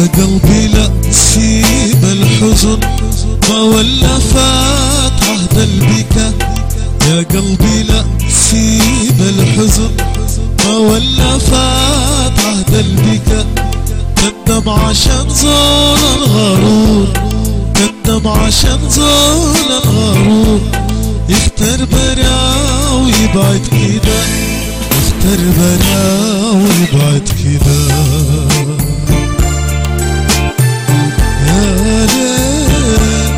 يا قلبي لا تسيب الحزن ما ولا فات عهد البكا يا قلبي لا تسيب الحزن ما ولا فات عهد البكا كدم عشان زول الغرور كدم عشان زول الغرور يختار برا ويبعد كده يختار برا ويبعد كده يا ليل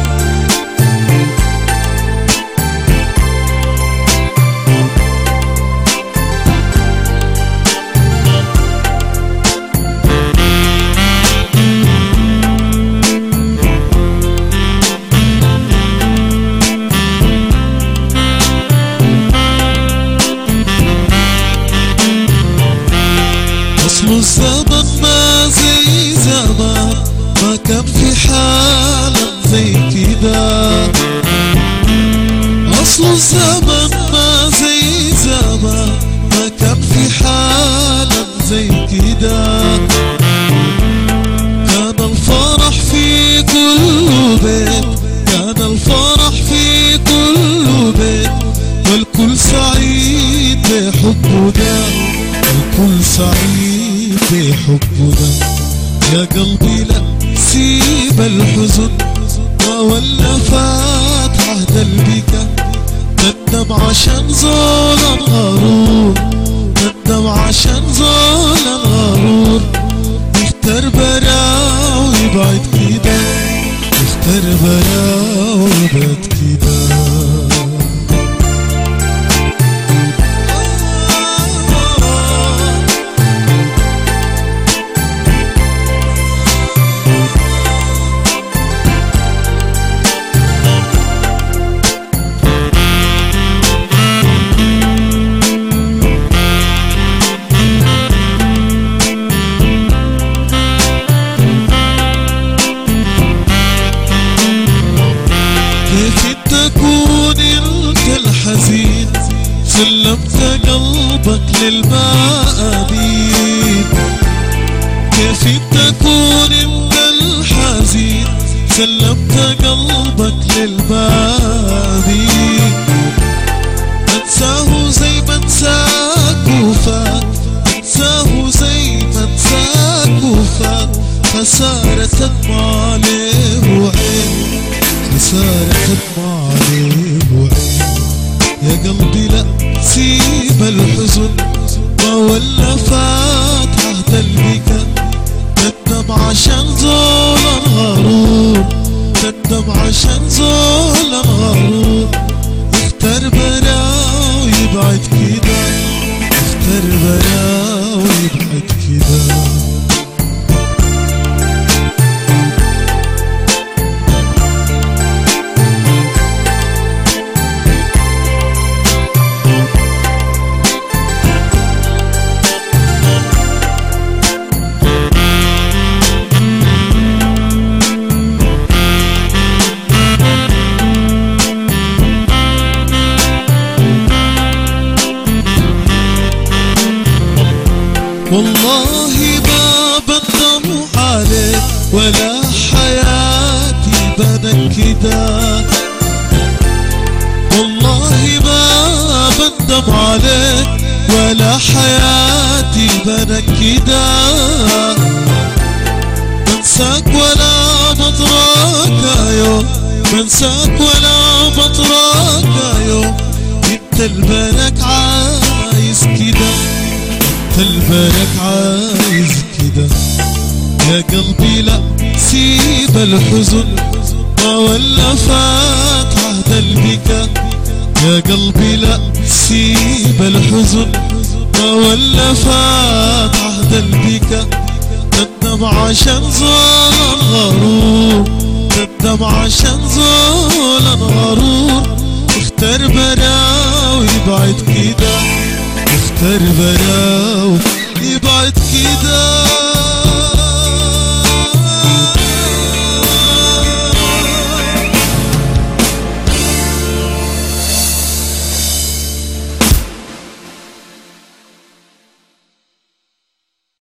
أصل الزمن ما زي زمان ما كان في حالة زي كده أصل الزمن ما زي زمان ما كان في حالة زي كده كان الفرح في كل بيت كان الفرح في كل بيت والكل سعيد بحبه ده الكل سعيد بحبه ده يا قلبي لا سيب الحزن ما ولا فات عهد البكا ندم عشان زول الغرور ندم عشان زول الغرور يختار برا ويبعد كده يختار برا ويبعد كده كيف تكون انت الحزين سلمت قلبك للمآبين كيف تكون انت الحزين سلمت قلبك للمآبين انساه زي ما انساك وفات انساه زي ما انساك وفات خسارة ما عليه وعين خسارة ما عليه وعين يا قلبي لا سيب الحزن ما ولا فات عهد البكا ندم عشان زول الغرور ندم عشان زول الغرور اختار برا ويبعد كده اختار برا ويبعد كده والله ما بندم عليك ولا حياتي بنكدا والله ما بندم عليك ولا حياتي بنكدا منساك ولا مطرك يوم منساك ولا مطرك يوم انت البلك عايز كده البرك عايز كده يا قلبي لا سيب الحزن ما ولا فات عهد البكا يا قلبي لا سيب الحزن ما ولا فات عهد البكا ندم عشان زول الغرور ندم عشان زول الغرور اختار برا ويبعد كده اختار برا ويبعد كده